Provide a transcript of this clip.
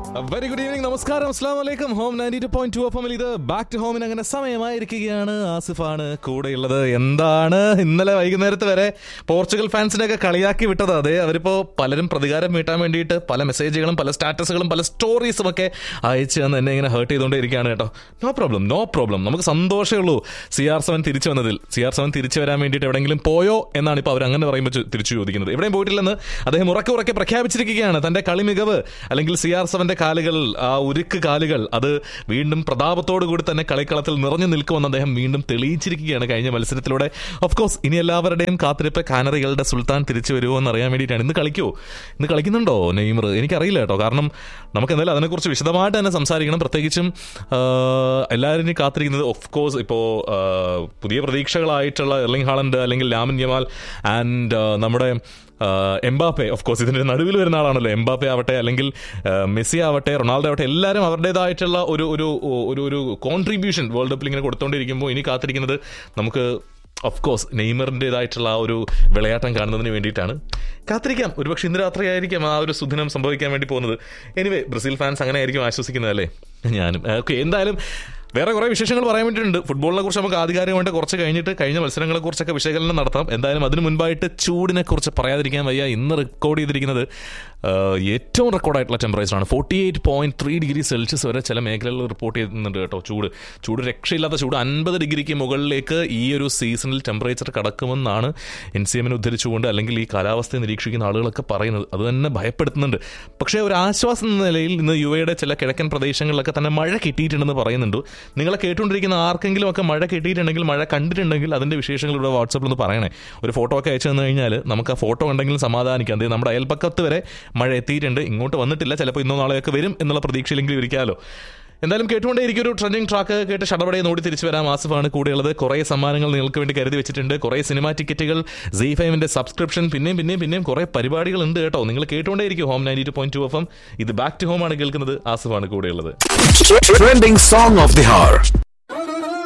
Very good evening നമസ്കാരം അസ്ലാം വലൈക്കും home ninety two point two F എമ്മിൽ ഇത് ബാക്ക് ടു ഹോമിന് അങ്ങനെ സമയമായിരിക്കുകയാണ് ആസിഫാണ് കൂടെയുള്ളത് എന്താണ് ഇന്നലെ വൈകുന്നേരത്ത് വരെ പോർച്ചുഗൽ ഫാൻസിനെ ഒക്കെ കളിയാക്കി വിട്ടത് അതെ അവരിപ്പോ പലരും പ്രതികാരം വീട്ടാൻ വേണ്ടിയിട്ട് പല മെസ്സേജുകളും പല സ്റ്റാറ്റസുകളും പല സ്റ്റോറീസും ഒക്കെ അയച്ചു തന്ന് എന്നെ ഇങ്ങനെ ഹേർട്ട് ചെയ്തുകൊണ്ടിരിക്കുകയാണ് കേട്ടോ നോ പ്രോബ്ലം നോ പ്രോബ്ലം നമുക്ക് സന്തോഷമേ ഉള്ളൂ സി ആർ സെവൻ തിരിച്ചു വന്നതിൽ സി ആർ സെവൻ തിരിച്ചു വരാൻ വേണ്ടിയിട്ട് എവിടെയെങ്കിലും പോയോ എന്നാണ് ഇപ്പോൾ അവർ അങ്ങനെ പറയുമ്പോൾ ചു- തിരിച്ചു ചോദിക്കുന്നത് എവിടെയും പോയിട്ടില്ലെന്ന് അദ്ദേഹം ഉറക്കെ ഉറക്കെ പ്രഖ്യാപിച്ചിരിക്കുകയാണ് തന്റെ കളി മികവ് അല്ലെങ്കിൽ സി ആർ സെവന്റെ കാലുകൾ ആ ഉരുക്ക് കാലുകൾ അത് വീണ്ടും പ്രതാപത്തോടു കൂടി തന്നെ കളിക്കളത്തിൽ നിറഞ്ഞു നിൽക്കുമെന്ന് അദ്ദേഹം വീണ്ടും തെളിയിച്ചിരിക്കുകയാണ് കഴിഞ്ഞ മത്സരത്തിലൂടെ ഓഫ് കോഴ്സ് ഇനി എല്ലാവരുടെയും കാത്തിരിപ്പ് കാനറികളുടെ സുൽത്താൻ തിരിച്ചു വരുമോ എന്ന് അറിയാൻ വേണ്ടിയിട്ടാണ് ഇന്ന് കളിക്കുമോ ഇന്ന് കളിക്കുന്നുണ്ടോ നെയ്മർ എനിക്കറിയില്ല കേട്ടോ കാരണം നമുക്ക് എന്തായാലും അതിനെക്കുറിച്ച് വിശദമായിട്ട് തന്നെ സംസാരിക്കണം പ്രത്യേകിച്ചും ആ, എല്ലാവരും ഇനി കാത്തിരിക്കുന്നത് ഓഫ് കോഴ്സ് ഇപ്പോൾ പുതിയ പ്രതീക്ഷകളായിട്ടുള്ള എർലിംഗ് ഹാളണ്ട് അല്ലെങ്കിൽ ലാമിൻ യമാൽ ആൻഡ് നമ്മുടെ ആഹ് എംബാപ്പെ ഓഫ് കോഴ്സ് ഇതിന്റെ നടുവിൽ വരുന്ന ആളാണല്ലോ എംബാപ്പെ ആവട്ടെ അല്ലെങ്കിൽ ആഹ് മെസ്സി ആവട്ടെ റൊണാൾഡോ ആവട്ടെ എല്ലാവരും അവരുടേതായിട്ടുള്ള ഒരു ഒരു ഒരു ഒരു കോൺട്രിബ്യൂഷൻ വേൾഡ് കപ്പിൽ ഇങ്ങനെ കൊടുത്തുകൊണ്ടിരിക്കുമ്പോൾ ഇനി കാത്തിരിക്കുന്നത് നമുക്ക് ഓഫ് കോഴ്സ് നെയ്മറിൻ്റെതായിട്ടുള്ള ആ ഒരു വിളയാട്ടം കാണുന്നതിന് വേണ്ടിയിട്ടാണ് കാത്തിരിക്കാം ഒരുപക്ഷെ ഇന്ന് രാത്രിയായിരിക്കും ആ ഒരു സുദിനം സംഭവിക്കാൻ വേണ്ടി പോകുന്നത് എനിവേ ബ്രസീൽ ഫാൻസ് അങ്ങനെ ആയിരിക്കും ആശ്വസിക്കുന്നത് അല്ലേ ഞാനും ഓക്കെ എന്തായാലും വേറെ കുറേ വിശേഷങ്ങൾ പറയാൻ വേണ്ടിയിട്ടുണ്ട് ഫുട്ബോളിനെ കുറിച്ച് നമുക്ക് ആധികാരികമായിട്ട് കുറച്ച് കഴിഞ്ഞിട്ട് കഴിഞ്ഞ മത്സരങ്ങളെ കുറിച്ചൊക്കെ വിശകലനം നടത്താം എന്തായാലും അതിന് മുൻപായിട്ട് ചൂടിനെ കുറിച്ച് പറയാതിരിക്കാൻ വയ്യ ഇന്ന് റെക്കോർഡ് ചെയ്തിരിക്കുന്നത് ആ, ഏറ്റവും റെക്കോർഡായിട്ടുള്ള ടെമ്പറേച്ചറാണ് forty eight point three degree Celsius വരെ ചില മേഖലകളിൽ റിപ്പോർട്ട് ചെയ്യുന്നുണ്ട് കേട്ടോ ചൂട് ചൂട് രക്ഷയില്ലാത്ത ചൂട് അൻപത് ഡിഗ്രിക്ക് മുകളിലേക്ക് ഈ ഒരു സീസണിൽ ടെമ്പറേച്ചർ കടക്കുമെന്നാണ് എൻ സി എമ്മിനെ ഉദ്ധരിച്ചുകൊണ്ട് അല്ലെങ്കിൽ ഈ കാലാവസ്ഥയെ നിരീക്ഷിക്കുന്ന ആളുകളൊക്കെ പറയുന്നത് അത് തന്നെ ഭയപ്പെടുത്തുന്നുണ്ട് പക്ഷേ ഒരു ആശ്വാസം എന്ന നിലയിൽ ഇന്ന് യു എയുടെ ചില കിഴക്കൻ പ്രദേശങ്ങളിലൊക്കെ തന്നെ മഴ കിട്ടിയിട്ടുണ്ടെന്ന് പറയുന്നുണ്ട് നിങ്ങളെ കേട്ടുകൊണ്ടിരിക്കുന്ന ആർക്കെങ്കിലും ഒക്കെ മഴ കിട്ടിയിട്ടുണ്ടെങ്കിൽ മഴ കണ്ടിട്ടുണ്ടെങ്കിൽ അതിന്റെ വിശേഷങ്ങൾ ഇവിടെ വാട്സാപ്പിൽ ഒന്ന് പറയണേ ഒരു ഫോട്ടോ ഒക്കെ അയച്ചു തന്നു കഴിഞ്ഞാൽ നമുക്ക് ആ ഫോട്ടോ ഉണ്ടെങ്കിലും സമാധാനിക്കാം അതായത് നമ്മുടെ അയൽപ്പക്കത്ത് വരെ മഴ എത്തിയിട്ടുണ്ട് ഇങ്ങോട്ട് വന്നിട്ടില്ല ചിലപ്പോൾ ഇന്നോ നാളെയൊക്കെ വരും എന്നുള്ള പ്രതീക്ഷയിലെങ്കിലും ഇരിക്കാമല്ലോ എന്തായാലും കേട്ടുകൊണ്ടേ എനിക്കൊരു ട്രെൻഡിങ് ട്രാക്ക് കേട്ട് ഷടപടയെ നോടി തിരിച്ചു വരാം ആസിഫാണ് കൂടെയുള്ളത് കുറേ സമ്മാനങ്ങൾ നിങ്ങൾക്ക് വേണ്ടി കരുതി വെച്ചിട്ടുണ്ട് കുറേ സിനിമാ ടിക്കറ്റുകൾ സി ഫൈവിന്റെ സബ്സ്ക്രിപ്ഷൻ പിന്നെയും പിന്നെയും പിന്നെയും കുറേ പരിപാടികൾ ഉണ്ട് കേട്ടോ നിങ്ങൾ കേട്ടുകൊണ്ടേ ഇരിക്കും home ninety two point two F M ഇത് ബാക്ക് ടു ഹോം ആണ് കേൾക്കുന്നത് ആസിഫാണ് കൂടെയുള്ളത് Trending song of the hour.